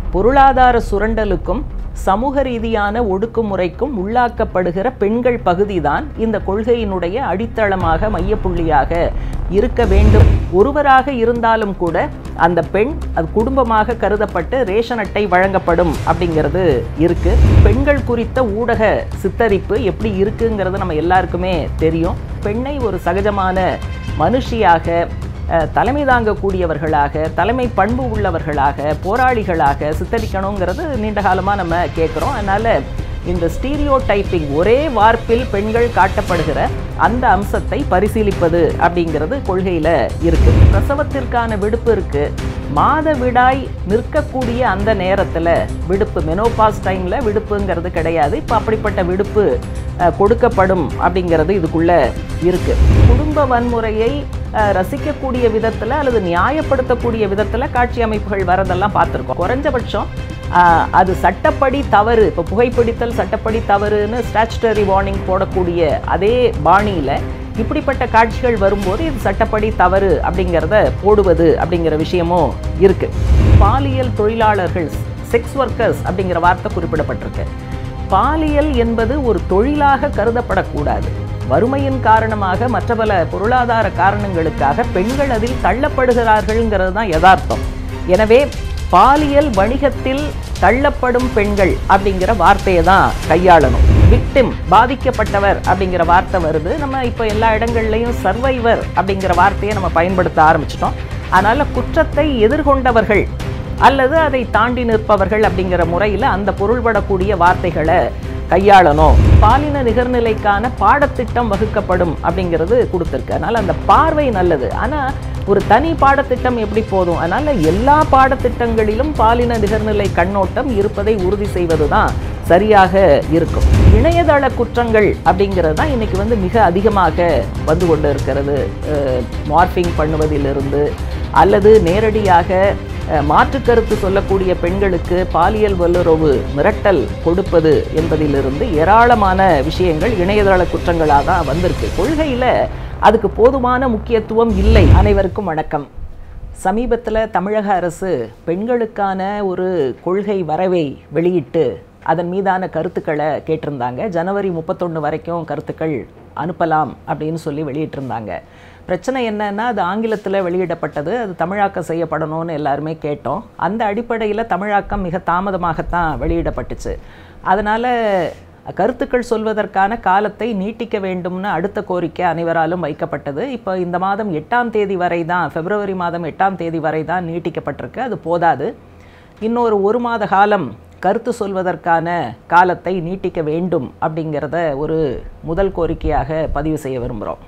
பொருளாதார சுரண்டலுக்கும் சமூக ரீதியான ஒடுக்குமுறைக்கும் உள்ளாக்கப்படுகிற பெண்கள் பகுதிதான் இந்த கொள்கையினுடைய அடித்தளமாக மையப்புள்ளியாக இருக்க வேண்டும் ஒருவராக இருந்தாலும் கூட அந்த பெண் அது குடும்பமாக கருதப்பட்டு ரேஷன் அட்டை வழங்கப்படும் அப்படிங்கிறது இருக்கு பெண்கள் குறித்த ஊடக சித்தரிப்பு எப்படி இருக்குங்கிறது நம்ம எல்லாருக்குமே தெரியும் பெண்ணை ஒரு சகஜமான மனுஷியாக அஹ், தலைமை தாங்கக்கூடியவர்களாக தலைமை பண்பு உள்ளவர்களாக போராளிகளாக சித்தரிக்கணுங்கிறது நீண்ட காலமாக நம்ம கேட்குறோம் அதனால் இந்த ஸ்டீரியோ டைப்பிங் ஒரே வார்ப்பில் பெண்கள் காட்டப்படுகிற அந்த அம்சத்தை பரிசீலிப்பது அப்படிங்கிறது கொள்கையில் இருக்குது பிரசவத்திற்கான விடுப்பு இருக்குது மாத விடாய் நிற்கக்கூடிய அந்த நேரத்தில் விடுப்பு மெனோபாஸ் டைமில் விடுப்புங்கிறது கிடையாது இப்போ அப்படிப்பட்ட விடுப்பு அஹ், கொடுக்கப்படும் அப்படிங்கிறது இதுக்குள்ளே இருக்குது குடும்ப வன்முறையை அஹ், ரசிக்கக்கூடிய விதத்தில் அல்லது நியாயப்படுத்தக்கூடிய விதத்தில் காட்சி அமைப்புகள் வரதெல்லாம் பார்த்துருக்கோம் குறைஞ்சபட்சம் ஆஹ் அது சட்டப்படி தவறு இப்போ புகைப்பிடித்தல் சட்டப்படி தவறுன்னு ஸ்டாச்சுட்டரி வார்னிங் போடக்கூடிய அதே பாணியில் இப்படிப்பட்ட காட்சிகள் வரும்போது இது சட்டப்படி தவறு அப்படிங்கிறத போடுவது அப்படிங்கிற விஷயமும் இருக்கு பாலியல் தொழிலாளர்கள் செக்ஸ் ஒர்க்கர்ஸ் அப்படிங்கிற வார்த்தை குறிப்பிடப்பட்டிருக்கு பாலியல் என்பது ஒரு தொழிலாக கருதப்படக்கூடாது வறுமையின் காரணமாக மற்ற பல பொருளாதார காரணங்களுக்காக பெண்கள் அதில் தள்ளப்படுகிறார்கள்ங்கிறது தான் யதார்த்தம் எனவே பாலியல் வணிகத்தில் தள்ளப்படும் பெண்கள் அப்படிங்கிற வார்த்தையை தான் கையாளணும் விக்டிம் பாதிக்கப்பட்டவர் அப்படிங்கிற வார்த்தை வருது நம்ம இப்போ எல்லா இடங்கள்லையும் சர்வைவர் அப்படிங்கிற வார்த்தையை நம்ம பயன்படுத்த ஆரம்பிச்சிட்டோம் அதனால் குற்றத்தை எதிர்கொண்டவர்கள் அல்லது அதை தாண்டி நிற்பவர்கள் அப்படிங்கிற முறையில் அந்த பொருள்படக்கூடிய வார்த்தைகளை கையாளணும் பாலின நிகர்நிலைக்கான பாடத்திட்டம் வகுக்கப்படும் அப்படிங்கிறது கொடுத்துருக்கு அதனால் அந்த பார்வை நல்லது ஆனால் ஒரு தனி பாடத்திட்டம் எப்படி போதும் அதனால் எல்லா பாடத்திட்டங்களிலும் பாலின நிகர்நிலை கண்ணோட்டம் இருப்பதை உறுதி செய்வது தான் சரியாக இருக்கும் இணையதள குற்றங்கள் அப்படிங்கிறது தான் இன்னைக்கு வந்து மிக அதிகமாக வந்து கொண்டு இருக்கிறது மார்பிங் பண்ணுவதிலிருந்து அல்லது நேரடியாக அஹ், மாற்றுக் கருத்து சொல்லக்கூடிய பெண்களுக்கு பாலியல் வல்லுறவு மிரட்டல் கொடுப்பது என்பதிலிருந்து ஏராளமான விஷயங்கள் இணையதள குற்றங்களாக தான் வந்திருக்கு கொள்கையில் அதுக்கு போதுமான முக்கியத்துவம் இல்லை அனைவருக்கும் வணக்கம் சமீபத்தில் தமிழக அரசு பெண்களுக்கான ஒரு கொள்கை வரைவை வெளியிட்டு அதன் மீதான கருத்துக்களை கேட்டிருந்தாங்க ஜனவரி முப்பத்தொன்று வரைக்கும் கருத்துக்கள் அனுப்பலாம் அப்படின்னு சொல்லி வெளியிட்டிருந்தாங்க பிரச்சனை என்னன்னா அது ஆங்கிலத்தில் வெளியிடப்பட்டது அது தமிழாக்கம் செய்யப்படணும்னு எல்லாருமே கேட்டோம் அந்த அடிப்படையில் தமிழாக்கம் மிக தாமதமாகத்தான் வெளியிடப்பட்டுச்சு அதனால் கருத்துக்கள் சொல்வதற்கான காலத்தை நீட்டிக்க வேண்டும்னு அடுத்த கோரிக்கை அனைவராலும் வைக்கப்பட்டது இப்போ இந்த மாதம் எட்டாம் தேதி வரை தான் பிப்ரவரி மாதம் எட்டாம் தேதி வரை தான் நீட்டிக்கப்பட்டிருக்கு அது போதாது இன்னொரு ஒரு மாத காலம் கருத்து சொல்வதற்கான காலத்தை நீட்டிக்க வேண்டும் அப்படிங்கிறத ஒரு முதல் கோரிக்கையாக பதிவு செய்ய விரும்புகிறோம்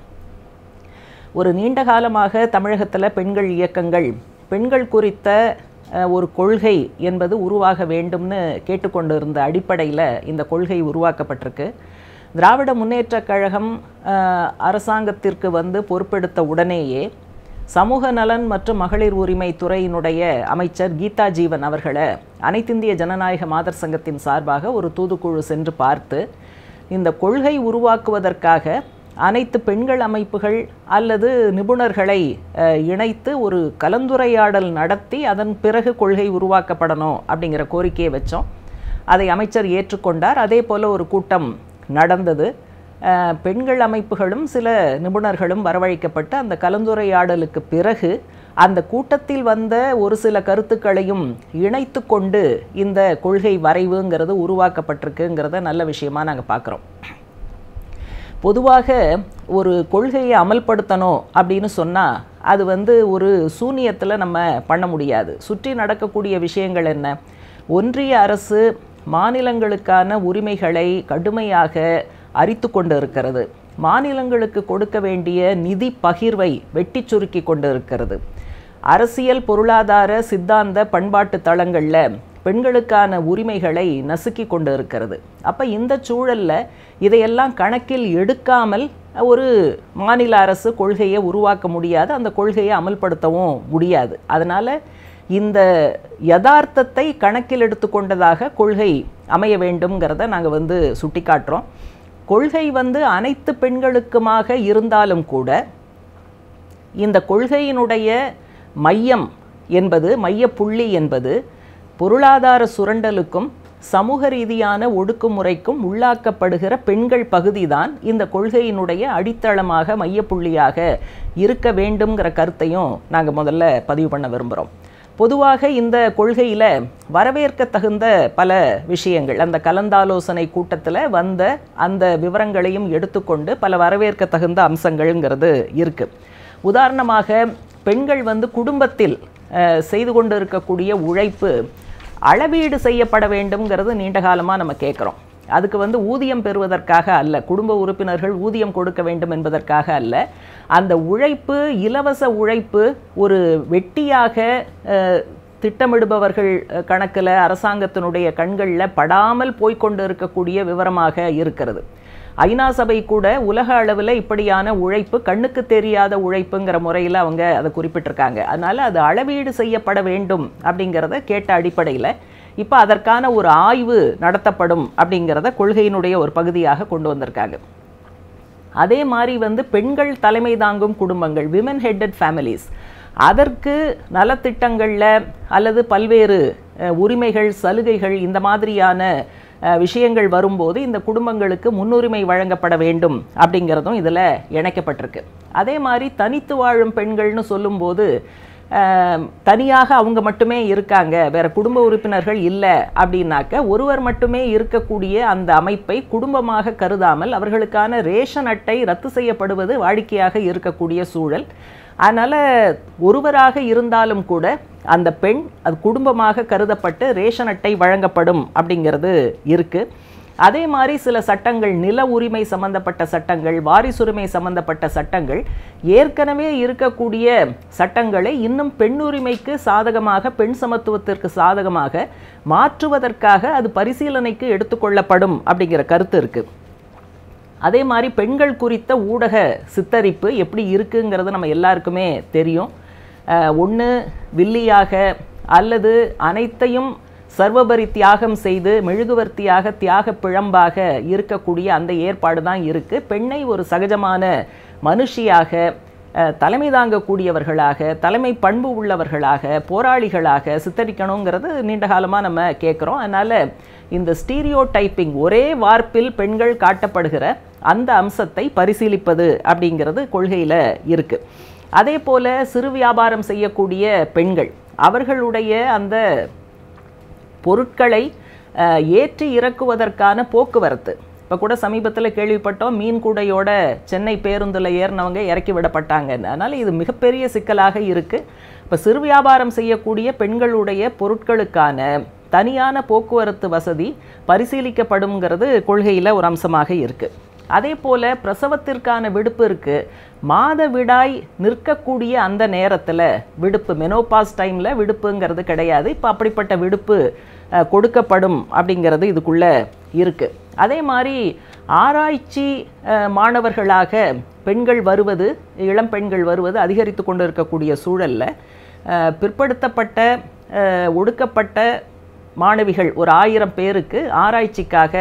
ஒரு நீண்ட காலமாக தமிழகத்தில் பெண்கள் இயக்கங்கள் பெண்கள் குறித்த அஹ், ஒரு கொள்கை என்பது உருவாக வேண்டும்னு கேட்டுக்கொண்டு இருந்த அடிப்படையில் இந்த கொள்கை உருவாக்கப்பட்டிருக்கு திராவிட முன்னேற்றக் கழகம் அஹ், அரசாங்கத்திற்கு வந்து பொறுப்பெடுத்த உடனேயே சமூக நலன் மற்றும் மகளிர் உரிமை துறையினுடைய அமைச்சர் கீதா ஜீவன் அவர்களை அனைத்திந்திய ஜனநாயக மாதர் சங்கத்தின் சார்பாக ஒரு தூதுக்குழு சென்று பார்த்து இந்த கொள்கை உருவாக்குவதற்காக அனைத்து பெண்கள் அமைப்புகள் அல்லது நிபுணர்களை அஹ், இணைத்து ஒரு கலந்துரையாடல் நடத்தி அதன் பிறகு கொள்கை உருவாக்கப்படணும் அப்படிங்கிற கோரிக்கையை வச்சோம் அதை அமைச்சர் ஏற்றுக்கொண்டார் அதே போல் ஒரு கூட்டம் நடந்தது அஹ், பெண்கள் அமைப்புகளும் சில நிபுணர்களும் வரவழைக்கப்பட்டு அந்த கலந்துரையாடலுக்கு பிறகு அந்த கூட்டத்தில் வந்த ஒரு சில கருத்துக்களையும் இணைத்து கொண்டு இந்த கொள்கை வரைவுங்கிறது உருவாக்கப்பட்டிருக்குங்கிறத நல்ல விஷயமா நாங்கள் பார்க்குறோம் பொதுவாக ஒரு கொள்கையை அமல்படுத்தணும் அப்படின்னு சொன்னால் அது வந்து ஒரு சூனியத்தில் நம்ம பண்ண முடியாது சுற்றி நடக்கக்கூடிய விஷயங்கள் என்ன ஒன்றிய அரசு மாநிலங்களுக்கான உரிமைகளை கடுமையாக அரித்து கொண்டு இருக்கிறது மாநிலங்களுக்கு கொடுக்க வேண்டிய நிதி பகிர்வை வெட்டி சுருக்கி கொண்டு இருக்கிறது அரசியல் பொருளாதார சித்தாந்த பண்பாட்டு தளங்களில் பெண்களுக்கான உரிமைகளை நசுக்கி கொண்டு இருக்கிறது அப்போ இந்த சூழல்ல இதையெல்லாம் கணக்கில் எடுக்காமல் ஒரு மாநில அரசு கொள்கையை உருவாக்க முடியாது அந்த கொள்கையை அமல்படுத்தவும் முடியாது அதனால் இந்த யதார்த்தத்தை கணக்கில் எடுத்துக்கொண்டதாக கொள்கை அமைய வேண்டும்ங்கிறத நாங்கள் வந்து சுட்டிக்காட்டுறோம் கொள்கை வந்து அனைத்து பெண்களுக்குமாக இருந்தாலும் கூட இந்த கொள்கையினுடைய மையம் என்பது மையப்புள்ளி என்பது பொருளாதார சுரண்டலுக்கும் சமூக ரீதியான ஒடுக்குமுறைக்கும் உள்ளாக்கப்படுகிற பெண்கள் பகுதிதான் இந்த கொள்கையினுடைய அடித்தளமாக மையப்புள்ளியாக இருக்க வேண்டுங்கிற கருத்தையும் நாங்கள் முதல்ல பதிவு பண்ண விரும்புகிறோம் பொதுவாக இந்த கொள்கையில் வரவேற்க தகுந்த பல விஷயங்கள் அந்த கலந்தாலோசனை கூட்டத்தில் வந்த அந்த விவரங்களையும் எடுத்துக்கொண்டு பல வரவேற்க தகுந்த அம்சங்கள்ங்கிறது இருக்குது உதாரணமாக பெண்கள் வந்து குடும்பத்தில் அஹ், செய்து கொண்டு இருக்கக்கூடிய உழைப்பு அளவீடு செய்யப்பட வேண்டும்ங்கிறது நீண்ட காலமாக நம்ம கேட்குறோம் அதுக்கு வந்து ஊதியம் பெறுவதற்காக அல்ல குடும்ப உறுப்பினர்கள் ஊதியம் கொடுக்க வேண்டும் என்பதற்காக அல்ல அந்த உழைப்பு இலவச உழைப்பு ஒரு வெட்டியாக அஹ், திட்டமிடுபவர்கள் அஹ், கணக்குல அரசாங்கத்தினுடைய கண்களில் படாமல் போய்க்கொண்டு இருக்கக்கூடிய விவரமாக இருக்கிறது ஐநா சபை கூட உலக அளவில் இப்படியான உழைப்பு கண்ணுக்கு தெரியாத உழைப்புங்கிற முறையில் அவங்க அதை குறிப்பிட்டிருக்காங்க அதனால் அது அளவீடு செய்யப்பட வேண்டும் அப்படிங்கிறத கேட்ட அடிப்படையில் இப்போ அதற்கான ஒரு ஆய்வு நடத்தப்படும் அப்படிங்கிறத கொள்கையினுடைய ஒரு பகுதியாக கொண்டு வந்திருக்காங்க அதே மாதிரி வந்து பெண்கள் தலைமை தாங்கும் குடும்பங்கள் விமன் ஹெட்டட் ஃபேமிலிஸ் அதற்கு நலத்திட்டங்களில் அல்லது பல்வேறு அஹ், உரிமைகள் சலுகைகள் இந்த மாதிரியான அஹ், விஷயங்கள் வரும்போது இந்த குடும்பங்களுக்கு முன்னுரிமை வழங்கப்பட வேண்டும் அப்படிங்கிறதும் இதில் இணைக்கப்பட்டிருக்கு அதே மாதிரி தனித்து வாழும் பெண்கள்னு சொல்லும்போது அஹ், தனியாக அவங்க மட்டுமே இருக்காங்க வேற குடும்ப உறுப்பினர்கள் இல்லை அப்படின்னாக்க ஒருவர் மட்டுமே இருக்கக்கூடிய அந்த அமைப்பை குடும்பமாக கருதாமல் அவர்களுக்கான ரேஷன் அட்டை ரத்து செய்யப்படுவது வாடிக்கையாக இருக்கக்கூடிய சூழல் அதனால் ஒருவராக இருந்தாலும் கூட அந்த பெண் அது குடும்பமாக கருதப்பட்டு ரேஷன் அட்டை வழங்கப்படும் அப்படிங்கிறது இருக்குது அதே மாதிரி சில சட்டங்கள் நில உரிமை சம்பந்தப்பட்ட சட்டங்கள் வாரிசுரிமை சம்பந்தப்பட்ட சட்டங்கள் ஏற்கனவே இருக்கக்கூடிய சட்டங்களை இன்னும் பெண் உரிமைக்கு சாதகமாக பெண் சமத்துவத்திற்கு சாதகமாக மாற்றுவதற்காக அது பரிசீலனைக்கு எடுத்துக்கொள்ளப்படும் அப்படிங்கிற கருத்து இருக்குது அதே மாதிரி பெண்கள் குறித்த ஊடக சித்தரிப்பு எப்படி இருக்குங்கிறது நம்ம எல்லாருக்குமே தெரியும் ஒன்று வில்லியாக அல்லது அனைத்தையும் சர்வபரி தியாகம் செய்து மெழுகுவர்த்தியாக தியாக பிழம்பாக இருக்கக்கூடிய அந்த ஏற்பாடு தான் இருக்குது பெண்ணை ஒரு சகஜமான மனுஷியாக அஹ், தலைமை தாங்கக்கூடியவர்களாக தலைமை பண்பு உள்ளவர்களாக போராளிகளாக சித்தரிக்கணுங்கிறது நீண்ட காலமாக நம்ம கேட்குறோம் அதனால் இந்த ஸ்டீரியோ டைப்பிங் ஒரே வார்ப்பில் பெண்கள் காட்டப்படுகிற அந்த அம்சத்தை பரிசீலிப்பது அப்படிங்கிறது கொள்கையில் இருக்குது அதே போல் சிறு வியாபாரம் செய்யக்கூடிய பெண்கள் அவர்களுடைய அந்த பொருட்களை அஹ், ஏற்றி இறக்குவதற்கான போக்குவரத்து இப்போ கூட சமீபத்தில் கேள்விப்பட்டோம் மீன் கூடையோட சென்னை பேருந்தில் ஏறினவங்க இறக்கி விடப்பட்டாங்கன்னு அதனால் இது மிகப்பெரிய சிக்கலாக இருக்குது இப்போ சிறு வியாபாரம் செய்யக்கூடிய பெண்களுடைய பொருட்களுக்கான தனியான போக்குவரத்து வசதி பரிசீலிக்கப்படுங்கிறது கொள்கையில் ஒரு அம்சமாக இருக்குது அதே போல் பிரசவத்திற்கான விடுப்பு இருக்குது மாத விடாய் நிற்கக்கூடிய அந்த நேரத்தில் விடுப்பு மெனோபாஸ் டைமில் விடுப்புங்கிறது கிடையாது இப்போ அப்படிப்பட்ட விடுப்பு அஹ், கொடுக்கப்படும் அப்படிங்கிறது இதுக்குள்ளே இருக்குது அதே மாதிரி ஆராய்ச்சி அஹ், மாணவர்களாக பெண்கள் வருவது இளம் பெண்கள் வருவது அதிகரித்து கொண்டு இருக்கக்கூடிய சூழலில் அஹ், பிற்படுத்தப்பட்ட அஹ், ஒடுக்கப்பட்ட மாணவிகள் ஒரு ஆயிரம் பேருக்கு ஆராய்ச்சிக்காக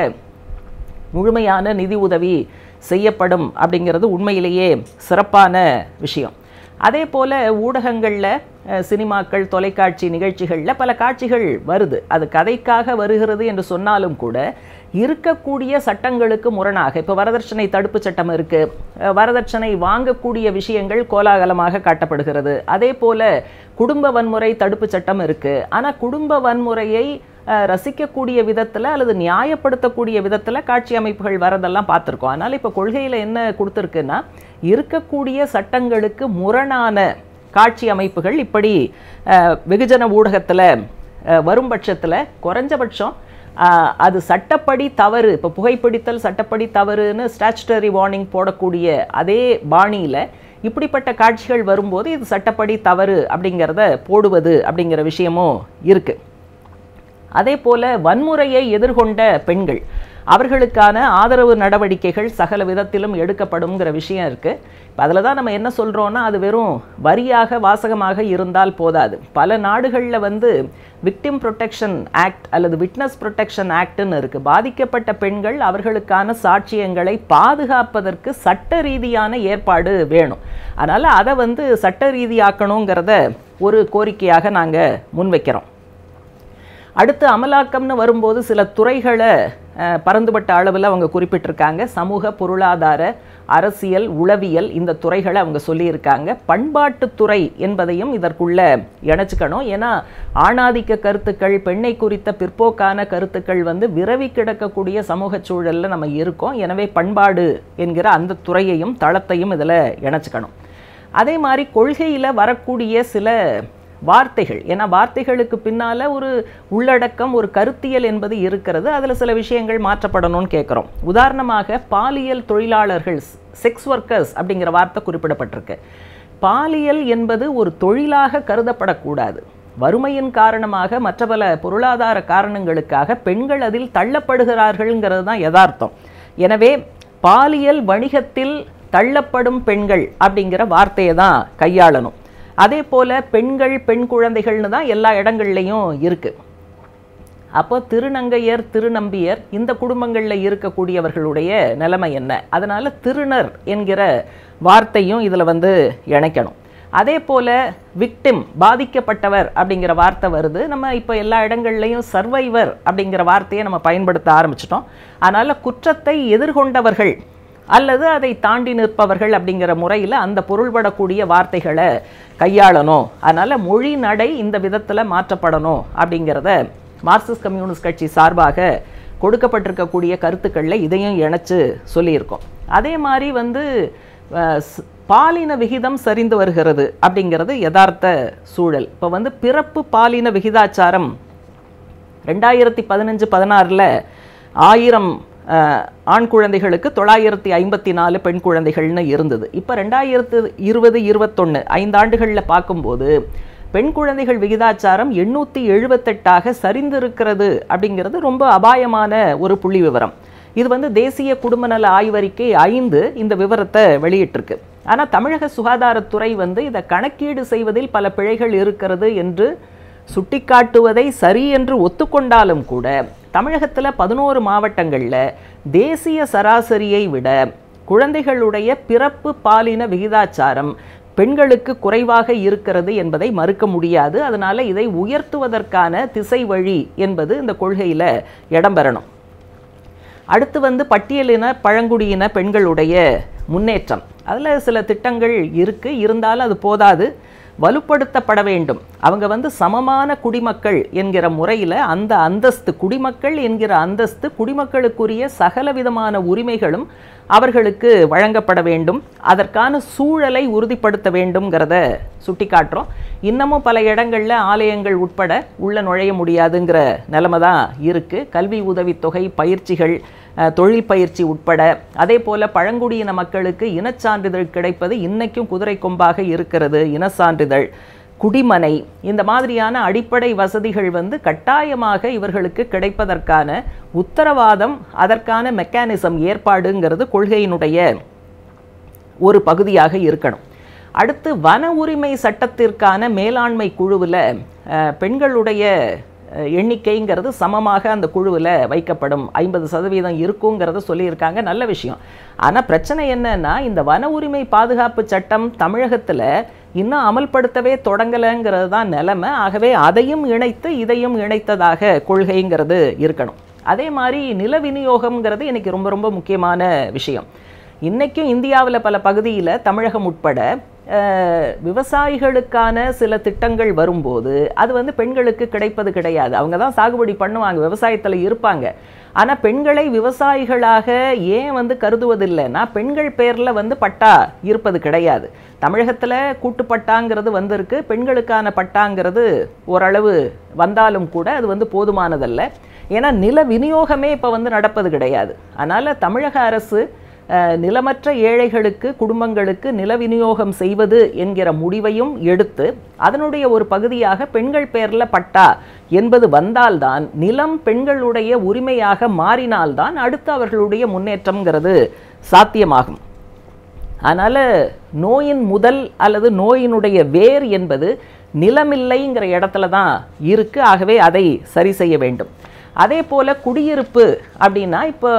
முழுமையான நிதி உதவி செய்யப்படும் அப்படிங்கிறது உண்மையிலேயே சிறப்பான விஷயம் அதே போல் ஊடகங்களில் அஹ், சினிமாக்கள் தொலைக்காட்சி நிகழ்ச்சிகளில் பல காட்சிகள் வருது அது கதைக்காக வருகிறது என்று சொன்னாலும் கூட இருக்கக்கூடிய சட்டங்களுக்கு முரணாக இப்போ வரதட்சணை தடுப்பு சட்டம் இருக்குது வரதட்சணை வாங்கக்கூடிய விஷயங்கள் கோலாகலமாக காட்டப்படுகிறது அதே போல் குடும்ப வன்முறை தடுப்பு சட்டம் இருக்குது ஆனால் குடும்ப வன்முறையை அஹ், ரசிக்கக்கூடிய விதத்தில் அல்லது நியாயப்படுத்தக்கூடிய விதத்தில் காட்சி அமைப்புகள் வரதெல்லாம் பார்த்துருக்கோம் அதனால் இப்போ கொள்கையில் என்ன கொடுத்துருக்குன்னா இருக்கக்கூடிய சட்டங்களுக்கு முரணான காட்சி அமைப்புகள் இப்படி அஹ், வெகுஜன ஊடகத்தில் வரும் பட்சத்தில் குறைஞ்சபட்சம் அஹ், அது சட்டப்படி தவறு இப்போ புகைப்பிடித்தல் சட்டப்படி தவறுன்னு ஸ்டாச்சுட்டரி வார்னிங் போடக்கூடிய அதே பாணியில் இப்படிப்பட்ட காட்சிகள் வரும்போது இது சட்டப்படி தவறு அப்படிங்கிறத போடுவது அப்படிங்கிற விஷயமும் இருக்குது அதே போல வன்முறையை எதிர்கொண்ட பெண்கள் அவர்களுக்கான ஆதரவு நடவடிக்கைகள் சகல விதத்திலும் எடுக்கப்படுங்கிற விஷயம் இருக்குது இப்போ அதில் தான் நம்ம என்ன சொல்கிறோன்னா அது வெறும் வரியாக வாசகமாக இருந்தால் போதாது பல நாடுகளில் வந்து விக்டிம் ப்ரொடெக்ஷன் ஆக்ட் அல்லது விட்னஸ் ப்ரொடெக்ஷன் ஆக்ட்னு இருக்குது பாதிக்கப்பட்ட பெண்கள் அவர்களுக்கான சாட்சியங்களை பாதுகாப்பதற்கு சட்ட ரீதியான ஏற்பாடு வேணும் அதனால் அதை வந்து சட்ட ரீதியாக்கணுங்கிறத ஒரு கோரிக்கையாக நாங்கள் முன்வைக்கிறோம் அடுத்து அமலாக்கம்னு வரும்போது சில துறைகளை அஹ், பரந்துபட்ட அளவில் அவங்க குறிப்பிட்டிருக்காங்க சமூக பொருளாதார அரசியல் உளவியல் இந்த துறைகளை அவங்க சொல்லியிருக்காங்க பண்பாட்டுத்துறை என்பதையும் இதற்குள்ள இணைச்சிக்கணும் ஏன்னா ஆணாதிக்க கருத்துக்கள் பெண்ணை குறித்த பிற்போக்கான கருத்துக்கள் வந்து விரவி கிடக்கக்கூடிய சமூக சூழல்ல நம்ம இருக்கோம் எனவே பண்பாடு என்கிற அந்த துறையையும் தளத்தையும் இதில் இணைச்சிக்கணும் அதே மாதிரி கொள்கையில் வரக்கூடிய சில வார்த்தைகள் ஏன்னா வார்த்தைகளுக்கு பின்னால் ஒரு உள்ளடக்கம் ஒரு கருத்தியல் என்பது இருக்கிறது அதில் சில விஷயங்கள் மாற்றப்படணும்னு கேட்குறோம் உதாரணமாக பாலியல் தொழிலாளர்கள் செக்ஸ் ஒர்க்கர்ஸ் அப்படிங்கிற வார்த்தை குறிப்பிடப்பட்டிருக்கு பாலியல் என்பது ஒரு தொழிலாக கருதப்படக்கூடாது வறுமையின் காரணமாக மற்ற பல பொருளாதார காரணங்களுக்காக பெண்கள் அதில் தள்ளப்படுகிறார்கள்ங்கிறது தான் யதார்த்தம் எனவே பாலியல் வணிகத்தில் தள்ளப்படும் பெண்கள் அப்படிங்கிற வார்த்தையை தான் கையாளணும் அதே போல பெண்கள் பெண் குழந்தைகள்னு தான் எல்லா இடங்கள்லையும் இருக்கு அப்போ திருநங்கையர் திருநம்பியர் இந்த குடும்பங்களில் இருக்கக்கூடியவர்களுடைய நிலைமை என்ன அதனால திருநர் என்கிற வார்த்தையும் இதில் வந்து இணைக்கணும் அதே போல விக்டிம் பாதிக்கப்பட்டவர் அப்படிங்கிற வார்த்தை வருது நம்ம இப்போ எல்லா இடங்கள்லையும் சர்வைவர் அப்படிங்கிற வார்த்தையை நம்ம பயன்படுத்த ஆரம்பிச்சிட்டோம் அதனால குற்றத்தை எதிர்கொண்டவர்கள் அல்லது அதை தாண்டி நிற்பவர்கள் அப்படிங்கிற முறையில் அந்த பொருள்படக்கூடிய வார்த்தைகளை கையாளணும் அதனால் மொழி நடை இந்த விதத்தில் மாற்றப்படணும் அப்படிங்கிறத மார்க்சிஸ்ட் கம்யூனிஸ்ட் கட்சி சார்பாக கொடுக்கப்பட்டிருக்கக்கூடிய கருத்துக்களில் இதையும் இணைச்சு சொல்லியிருக்கோம் அதே மாதிரி வந்து அஹ், ஸ்- பாலின விகிதம் சரிந்து வருகிறது அப்படிங்கிறது யதார்த்த சூழல் இப்போ வந்து பிறப்பு பாலின விகிதாச்சாரம் ரெண்டாயிரத்தி பதினஞ்சு பதினாறில் ஆயிரம் அஹ், ஆண் குழந்தைகளுக்கு தொள்ளாயிரத்தி ஐம்பத்தி நாலு பெண் குழந்தைகள்னு இருந்தது இப்போ ரெண்டாயிரத்து இருபது இருபத்தொன்று ஐந்தாண்டுகளில் பார்க்கும்போது பெண் குழந்தைகள் விகிதாச்சாரம் எண்ணூற்றி எழுபத்தெட்டாக சரிந்திருக்கிறது அப்படிங்கிறது ரொம்ப அபாயமான ஒரு புள்ளி விவரம் இது வந்து தேசிய குடும்ப நல ஆய்வறிக்கை ஐந்து இந்த விவரத்தை வெளியிட்டிருக்கு ஆனால் தமிழக சுகாதாரத்துறை வந்து இதை கணக்கீடு செய்வதில் பல பிழைகள் இருக்கிறது என்று சுட்டிக்காட்டுவதை சரி என்று ஒத்துக்கொண்டாலும் கூட தமிழகத்தில் பதினோரு மாவட்டங்களில் தேசிய சராசரியை விட குழந்தைகளுடைய பிறப்பு பாலின விகிதாச்சாரம் பெண்களுக்கு குறைவாக இருக்கிறது என்பதை மறுக்க முடியாது அதனால இதை உயர்த்துவதற்கான திசை வழி என்பது இந்த கொள்கையில் இடம்பெறணும் அடுத்து வந்து பட்டியலின பழங்குடியின பெண்களுடைய முன்னேற்றம் அதில் சில திட்டங்கள் இருக்கு இருந்தாலும் அது போதாது வலுப்படுத்தப்பட வேண்டும் அவங்க வந்து சமமான குடிமக்கள் என்கிற முறையில் அந்த அந்தஸ்து குடிமக்கள் என்கிற அந்தஸ்து குடிமக்களுக்குரிய சகல விதமான உரிமைகளும் அவர்களுக்கு வழங்கப்பட வேண்டும் அதற்கான சூழலை உறுதிப்படுத்த வேண்டும்ங்கிறத சுட்டிக்காட்டுறோம் இன்னமும் பல இடங்களில் ஆலயங்கள் உட்பட உள்ள நுழைய முடியாதுங்கிற நிலைமை தான் இருக்குது கல்வி உதவித்தொகை பயிற்சிகள் அஹ், தொழில் பயிற்சி உட்பட அதே போல பழங்குடியின மக்களுக்கு இனச்சான்றிதழ் கிடைப்பது இன்னைக்கும் குதிரை கொம்பாக இருக்கிறது இன சான்றிதழ் குடிமனை இந்த மாதிரியான அடிப்படை வசதிகள் வந்து கட்டாயமாக இவர்களுக்கு கிடைப்பதற்கான உத்தரவாதம் அதற்கான மெக்கானிசம் ஏற்பாடுங்கிறது கொள்கையினுடைய ஒரு பகுதியாக இருக்கணும் அடுத்து வன உரிமை சட்டத்திற்கான மேலாண்மை குழுவில் பெண்களுடைய அஹ், எண்ணிக்கைங்கிறது சமமாக அந்த குழுவில் வைக்கப்படும் ஐம்பது சதவீதம் இருக்குங்கிறத சொல்லியிருக்காங்க நல்ல விஷயம் ஆனால் பிரச்சனை என்னன்னா இந்த வன உரிமை பாதுகாப்பு சட்டம் தமிழகத்தில் இன்னும் அமல்படுத்தவே தொடங்கலைங்கிறது தான் நிலைமை ஆகவே அதையும் இணைத்து இதையும் இணைத்ததாக கொள்கைங்கிறது இருக்கணும் அதே மாதிரி நில விநியோகம்ங்கிறது இன்னைக்கு ரொம்ப ரொம்ப முக்கியமான விஷயம் இன்றைக்கும் இந்தியாவில் பல பகுதியில் தமிழகம் உட்பட அஹ், விவசாயிகளுக்கான சில திட்டங்கள் வரும்போது அது வந்து பெண்களுக்கு கிடைப்பது கிடையாது அவங்க தான் சாகுபடி பண்ணுவாங்க விவசாயத்தில் இருப்பாங்க ஆனால் பெண்களை விவசாயிகளாக ஏன் வந்து கருதுவதில்லைன்னா பெண்கள் பேரில் வந்து பட்டா இருப்பது கிடையாது தமிழகத்தில் கூட்டுப்பட்டாங்கிறது வந்திருக்கு பெண்களுக்கான பட்டாங்கிறது ஓரளவு வந்தாலும் கூட அது வந்து போதுமானதல்ல ஏன்னா நில விநியோகமே இப்போ வந்து நடப்பது கிடையாது அதனால் தமிழக அரசு அஹ், நிலமற்ற ஏழைகளுக்கு குடும்பங்களுக்கு நில விநியோகம் செய்வது என்கிற முடிவையும் எடுத்து அதனுடைய ஒரு பகுதியாக பெண்கள் பேரில் பட்டா என்பது வந்தால்தான் நிலம் பெண்களுடைய உரிமையாக மாறினால்தான் அடுத்து அவர்களுடைய முன்னேற்றம்ங்கிறது சாத்தியமாகும் அதனால் நோயின் முதல் அல்லது நோயினுடைய வேர் என்பது நிலமில்லைங்கிற இடத்துல தான் இருக்கு ஆகவே அதை சரி செய்ய வேண்டும் அதே போல குடியிருப்பு அப்படின்னா இப்போ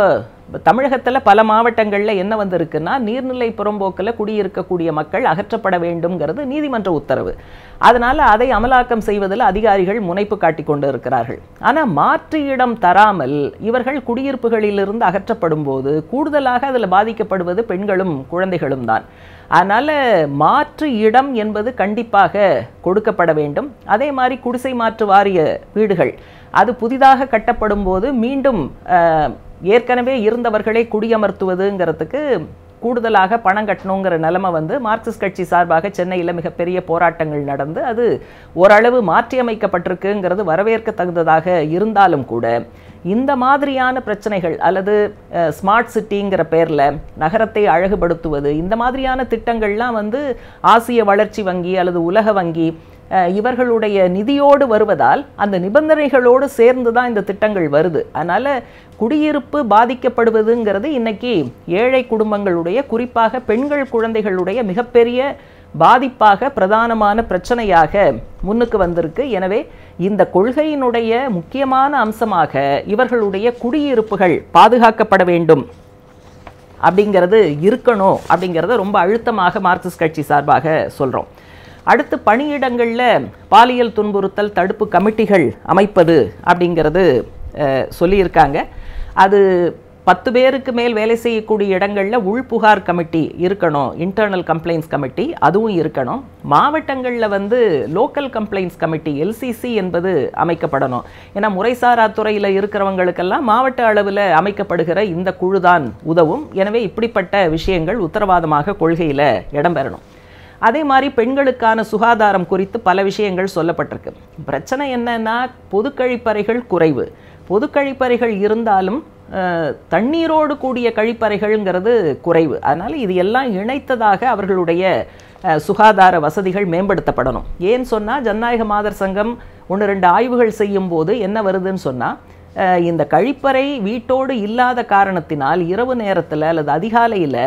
தமிழகத்தில் பல மாவட்டங்களில் என்ன வந்திருக்குன்னா நீர்நிலை புறம்போக்கில் குடியிருக்கக்கூடிய மக்கள் அகற்றப்பட வேண்டும்ங்கிறது நீதிமன்ற உத்தரவு அதனால் அதை அமலாக்கம் செய்வதில் அதிகாரிகள் முனைப்பு காட்டிக் கொண்டு இருக்கிறார்கள் ஆனால் மாற்று இடம் தராமல் இவர்கள் குடியிருப்புகளிலிருந்து அகற்றப்படும் போது கூடுதலாக அதில் பாதிக்கப்படுவது பெண்களும் குழந்தைகளும் தான் அதனால் மாற்று இடம் என்பது கண்டிப்பாக கொடுக்கப்பட வேண்டும் அதே மாதிரி குடிசை மாற்று வாரிய வீடுகள் அது புதிதாக கட்டப்படும் போது மீண்டும் அஹ், ஏற்கனவே இருந்தவர்களை குடியமர்த்துவதுங்கிறதுக்கு கூடுதலாக பணம் கட்டணுங்கிற நிலைமை வந்து மார்க்சிஸ்ட் கட்சி சார்பாக சென்னையில் மிகப்பெரிய போராட்டங்கள் நடந்து அது ஓரளவு மாற்றியமைக்கப்பட்டிருக்குங்கிறது வரவேற்க தகுந்ததாக இருந்தாலும் கூட இந்த மாதிரியான பிரச்சனைகள் அல்லது ஸ்மார்ட் சிட்டிங்கிற பேரில் நகரத்தை அழகுபடுத்துவது இந்த மாதிரியான திட்டங்கள்லாம் வந்து ஆசிய வளர்ச்சி வங்கி அல்லது உலக வங்கி அஹ், இவர்களுடைய நிதியோடு வருவதால் அந்த நிபந்தனைகளோடு சேர்ந்து தான் இந்த திட்டங்கள் வருது அதனால் குடியிருப்பு பாதிக்கப்படுவதுங்கிறது இன்னைக்கு ஏழை குடும்பங்களுடைய குறிப்பாக பெண்கள் குழந்தைகளுடைய மிகப்பெரிய பாதிப்பாக பிரதானமான பிரச்சனையாக முன்னுக்கு வந்திருக்கு எனவே இந்த கொள்கையினுடைய முக்கியமான அம்சமாக இவர்களுடைய குடியிருப்புகள் பாதுகாக்கப்பட வேண்டும் அப்படிங்கிறது இருக்கணும் அப்படிங்கிறத ரொம்ப அழுத்தமாக மார்க்சிஸ்ட் கட்சி சார்பாக சொல்கிறோம் அடுத்து பணியிடங்களில் பாலியல் துன்புறுத்தல் தடுப்பு கமிட்டிகள் அமைப்பது அப்படிங்கிறது அஹ், சொல்லியிருக்காங்க அது பத்து பேருக்கு மேல் வேலை செய்யக்கூடிய இடங்களில் உள்புகார் கமிட்டி இருக்கணும் இன்டர்னல் கம்ப்ளைண்ட்ஸ் கமிட்டி அதுவும் இருக்கணும் மாவட்டங்களில் வந்து லோக்கல் கம்ப்ளைண்ட்ஸ் கமிட்டி எல்சிசி என்பது அமைக்கப்படணும் ஏன்னா முறைசாரா துறையில் இருக்கிறவங்களுக்கெல்லாம் மாவட்ட அளவில் அமைக்கப்படுகிற இந்த குழு தான் உதவும் எனவே இப்படிப்பட்ட விஷயங்கள் உத்தரவாதமாக கொள்கையில் இடம்பெறணும் அதே மாதிரி பெண்களுக்கான சுகாதாரம் குறித்து பல விஷயங்கள் சொல்லப்பட்டிருக்கு பிரச்சனை என்னன்னா பொது கழிப்பறைகள் குறைவு பொது கழிப்பறைகள் இருந்தாலும் அஹ், தண்ணீரோடு கூடிய கழிப்பறைகள்ங்கிறது குறைவு அதனால் இது எல்லாம் இணைத்ததாக அவர்களுடைய அஹ், சுகாதார வசதிகள் மேம்படுத்தப்படணும் ஏன்னு சொன்னால் ஜனநாயக மாதர் சங்கம் ஒன்று ரெண்டு ஆய்வுகள் செய்யும் போது என்ன வருதுன்னு சொன்னால் அஹ் இந்த கழிப்பறை வீட்டோடு இல்லாத காரணத்தினால் இரவு நேரத்தில் அல்லது அதிகாலையில்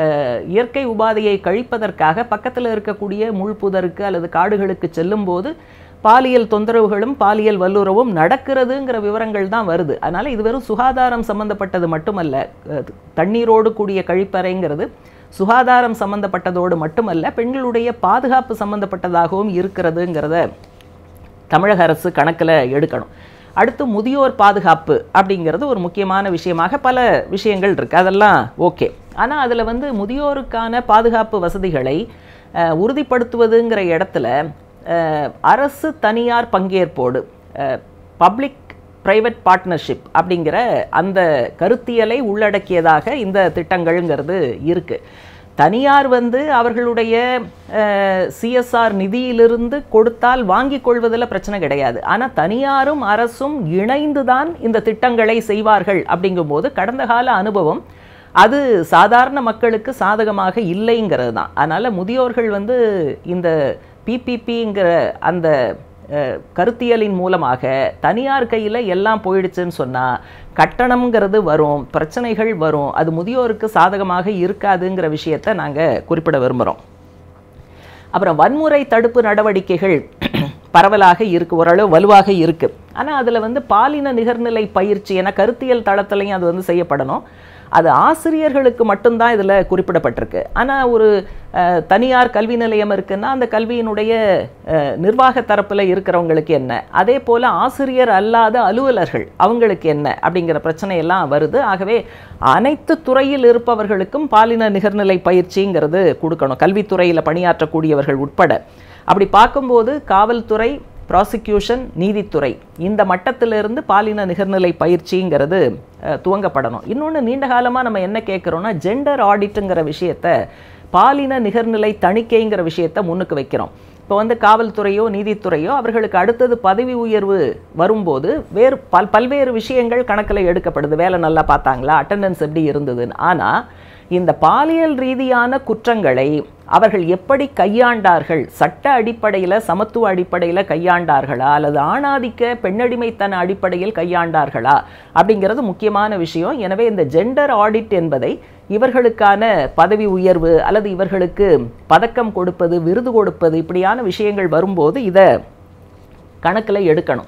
இயற்கை உபாதையை கழிப்பதற்காக பக்கத்தில் இருக்கக்கூடிய முள்புதருக்கு அல்லது காடுகளுக்கு செல்லும்போது பாலியல் தொந்தரவுகளும் பாலியல் வல்லுறவும் நடக்கிறதுங்கிற விவரங்கள் தான் வருது அதனால் இது வெறும் சுகாதாரம் சம்பந்தப்பட்டது மட்டுமல்ல அஹ் தண்ணீரோடு கூடிய கழிப்பறைங்கிறது சுகாதாரம் சம்பந்தப்பட்டதோடு மட்டுமல்ல பெண்களுடைய பாதுகாப்பு சம்பந்தப்பட்டதாகவும் இருக்கிறதுங்கிறத தமிழக அரசு கணக்கில் எடுக்கணும் அடுத்து முதியோர் பாதுகாப்பு அப்படிங்கிறது ஒரு முக்கியமான விஷயமாக பல விஷயங்கள் இருக்குது அதெல்லாம் ஓகே ஆனால் அதில் வந்து முதியோருக்கான பாதுகாப்பு வசதிகளை அஹ், உறுதிப்படுத்துவதுங்கிற இடத்துல அஹ், அரசு தனியார் பங்கேற்போடு பப்ளிக் பிரைவேட் பார்ட்னர்ஷிப் அப்படிங்கிற அந்த கருத்தியலை உள்ளடக்கியதாக இந்த திட்டங்கள்ங்கிறது இருக்குது தனியார் வந்து அவர்களுடைய சிஎஸ்ஆர் நிதியிலிருந்து கொடுத்தால் வாங்கிக் கொள்வதில் பிரச்சனை கிடையாது ஆனால் தனியாரும் அரசும் இணைந்து தான் இந்த திட்டங்களை செய்வார்கள் அப்படிங்கும்போது கடந்த கால அனுபவம் அது சாதாரண மக்களுக்கு சாதகமாக இல்லைங்கிறது தான் அதனால் முதியோர்கள் வந்து இந்த பிபிபிங்கிற அந்த அஹ், கருத்தியலின் மூலமாக தனியார் கையில் எல்லாம் போயிடுச்சுன்னு சொன்னால் கட்டணம்ங்கிறது வரும் பிரச்சனைகள் வரும் அது முதியோருக்கு சாதகமாக இருக்காதுங்கிற விஷயத்தை நாங்கள் குறிப்பிட விரும்புகிறோம் அப்புறம் வன்முறை தடுப்பு நடவடிக்கைகள் பரவலாக இருக்கு ஓரளவு வலுவாக இருக்கு ஆனால் அதில் வந்து பாலின நிகர்நிலை பயிற்சி என கருத்தியல் தளத்திலையும் அது வந்து செய்யப்படணும் அது ஆசிரியர்களுக்கு மட்டும்தான் இதில் குறிப்பிடப்பட்டிருக்கு ஆனால் ஒரு அஹ், தனியார் கல்வி நிலையம் இருக்குன்னா அந்த கல்வியினுடைய அஹ், நிர்வாக தரப்பில் இருக்கிறவங்களுக்கு என்ன அதே போல் ஆசிரியர் அல்லாத அலுவலர்கள் அவங்களுக்கு என்ன அப்படிங்கிற பிரச்சனையெல்லாம் வருது ஆகவே அனைத்து துறையில் இருப்பவர்களுக்கும் பாலின நிகர்நிலை பயிற்சிங்கிறது கொடுக்கணும் கல்வித்துறையில் பணியாற்றக்கூடியவர்கள் உட்பட அப்படி பார்க்கும்போது காவல்துறை ப்ராசிக்யூஷன் நீதித்துறை இந்த மட்டத்திலிருந்து பாலின நிகர்நிலை பயிற்சிங்கிறது அஹ், துவங்கப்படணும் இன்னொன்று நீண்ட காலமாக நம்ம என்ன கேட்குறோம்னா ஜெண்டர் ஆடிட்டுங்கிற விஷயத்த பாலின நிகர்நிலை தணிக்கைங்கிற விஷயத்த முன்னுக்கு வைக்கிறோம் இப்போ வந்து காவல்துறையோ நீதித்துறையோ அவர்களுக்கு அடுத்தது பதவி உயர்வு வரும்போது வேறு பல் பல்வேறு விஷயங்கள் கணக்கில் எடுக்கப்படுது வேலை நல்லா பார்த்தாங்களா அட்டெண்டன்ஸ் எப்படி இருந்ததுன்னு ஆனால் இந்த பாலியல் ரீதியான குற்றங்களை அவர்கள் எப்படி கையாண்டார்கள் சட்ட அடிப்படையில் சமத்துவ அடிப்படையில் கையாண்டார்களா அல்லது ஆணாதிக்க பெண்ணடிமைத்தன அடிப்படையில் கையாண்டார்களா அப்படிங்கிறது முக்கியமான விஷயம் எனவே இந்த ஜெண்டர் ஆடிட் என்பதை இவர்களுக்கான பதவி உயர்வு அல்லது இவர்களுக்கு பதக்கம் கொடுப்பது விருது கொடுப்பது இப்படியான விஷயங்கள் வரும்போது இதை கணக்கில் எடுக்கணும்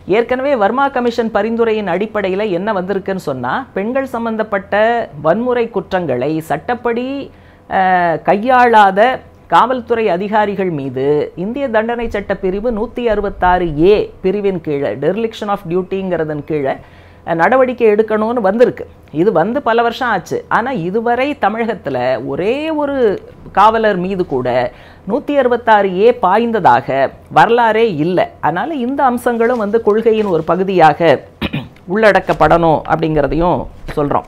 ஏற்கனவே வர்மா கமிஷன் பரிந்துரையின் அடிப்படையில் என்ன வந்திருக்குன்னு சொன்னால் பெண்கள் சம்பந்தப்பட்ட வன்முறை குற்றங்களை சட்டப்படி அஹ், கையாளாத காவல்துறை அதிகாரிகள் மீது இந்திய தண்டனை சட்ட பிரிவு நூற்றி அறுபத்தாறு ஏ பிரிவின் கீழே டெர்லிக்ஷன் ஆஃப் டியூட்டிங்கிறதன் கீழே அஹ், நடவடிக்கை எடுக்கணும்னு வந்திருக்கு இது வந்து பல வருஷம் ஆச்சு ஆனால் இதுவரை தமிழகத்தில் ஒரே ஒரு காவலர் மீது கூட நூற்றி அறுபத்தாறு ஏ பாய்ந்ததாக வரலாறே இல்லை அதனால் இந்த அம்சங்களும் வந்து கொள்கையின் ஒரு பகுதியாக உள்ளடக்கப்படணும் அப்படிங்கிறதையும் சொல்கிறோம்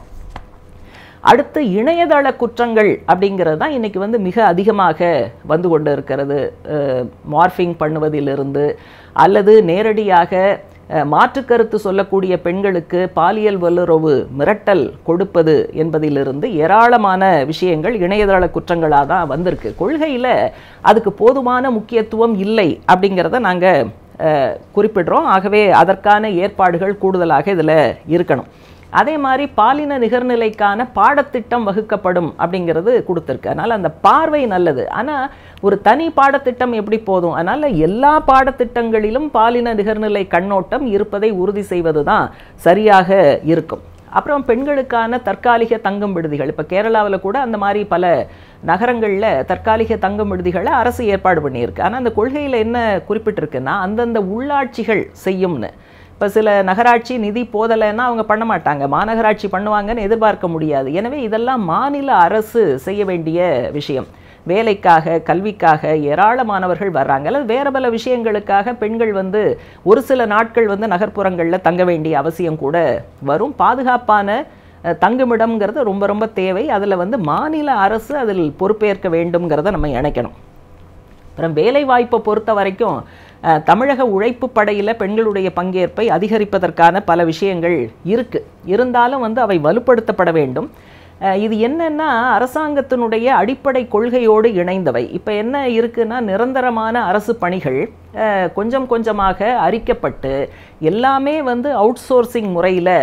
அடுத்து இணையதள குற்றங்கள் அப்படிங்கிறது தான் இன்றைக்கி வந்து மிக அதிகமாக வந்து கொண்டு இருக்கிறது மார்ஃபிங் பண்ணுவதிலிருந்து அல்லது நேரடியாக அஹ், மாற்றுக் கருத்து சொல்லக்கூடிய பெண்களுக்கு பாலியல் வல்லுறவு மிரட்டல் கொடுப்பது என்பதிலிருந்து ஏராளமான விஷயங்கள் இணையதள குற்றங்களாக தான் வந்திருக்கு கொள்கையில் அதுக்கு போதுமான முக்கியத்துவம் இல்லை அப்படிங்கிறத நாங்கள் குறிப்பிடுறோம் ஆகவே அதற்கான ஏற்பாடுகள் கூடுதலாக இதில் இருக்கணும் அதே மாதிரி பாலின நிகர்நிலைக்கான பாடத்திட்டம் வகுக்கப்படும் அப்படிங்கிறது கொடுத்துருக்கு அதனால் அந்த பார்வை நல்லது ஆனால் ஒரு தனி பாடத்திட்டம் எப்படி போதும் அதனால் எல்லா பாடத்திட்டங்களிலும் பாலின நிகர்நிலை கண்ணோட்டம் இருப்பதை உறுதி செய்வது தான் சரியாக இருக்கும் அப்புறம் பெண்களுக்கான தற்காலிக தங்கும் விடுதிகள் இப்போ கேரளாவில் கூட அந்த மாதிரி பல நகரங்களில் தற்காலிக தங்கும் விடுதிகளை அரசு ஏற்பாடு பண்ணியிருக்கு ஆனால் அந்த கொள்கையில் என்ன குறிப்பிட்டிருக்குன்னா அந்தந்த உள்ளாட்சிகள் செய்யும்னு இப்போ சில நகராட்சி நிதி போதலைன்னா அவங்க பண்ண மாட்டாங்க மாநகராட்சி பண்ணுவாங்கன்னு எதிர்பார்க்க முடியாது எனவே இதெல்லாம் மாநில அரசு செய்ய வேண்டிய விஷயம் வேலைக்காக கல்விக்காக ஏராளமானவர்கள் வர்றாங்க அல்லது வேறு பல விஷயங்களுக்காக பெண்கள் வந்து ஒரு சில நாட்கள் வந்து நகர்ப்புறங்களில் தங்க வேண்டிய அவசியம் கூட வரும் பாதுகாப்பான அஹ், தங்குமிடம்ங்கிறது ரொம்ப ரொம்ப தேவை அதில் வந்து மாநில அரசு அதில் பொறுப்பேற்க வேண்டும்ங்கிறத நம்ம இணைக்கணும் அப்புறம் வேலை வாய்ப்பை பொறுத்த வரைக்கும் அஹ், தமிழக உழைப்பு படையில் பெண்களுடைய பங்கேற்பை அதிகரிப்பதற்கான பல விஷயங்கள் இருக்கு இருந்தாலும் வந்து அவை வலுப்படுத்தப்பட வேண்டும் அஹ், இது என்னன்னா அரசாங்கத்தினுடைய அடிப்படை கொள்கையோடு இணைந்தவை இப்போ என்ன இருக்குன்னா நிரந்தரமான அரசு பணிகள் அஹ், கொஞ்சம் கொஞ்சமாக அரிக்கப்பட்டு எல்லாமே வந்து அவுட் சோர்சிங் முறையில்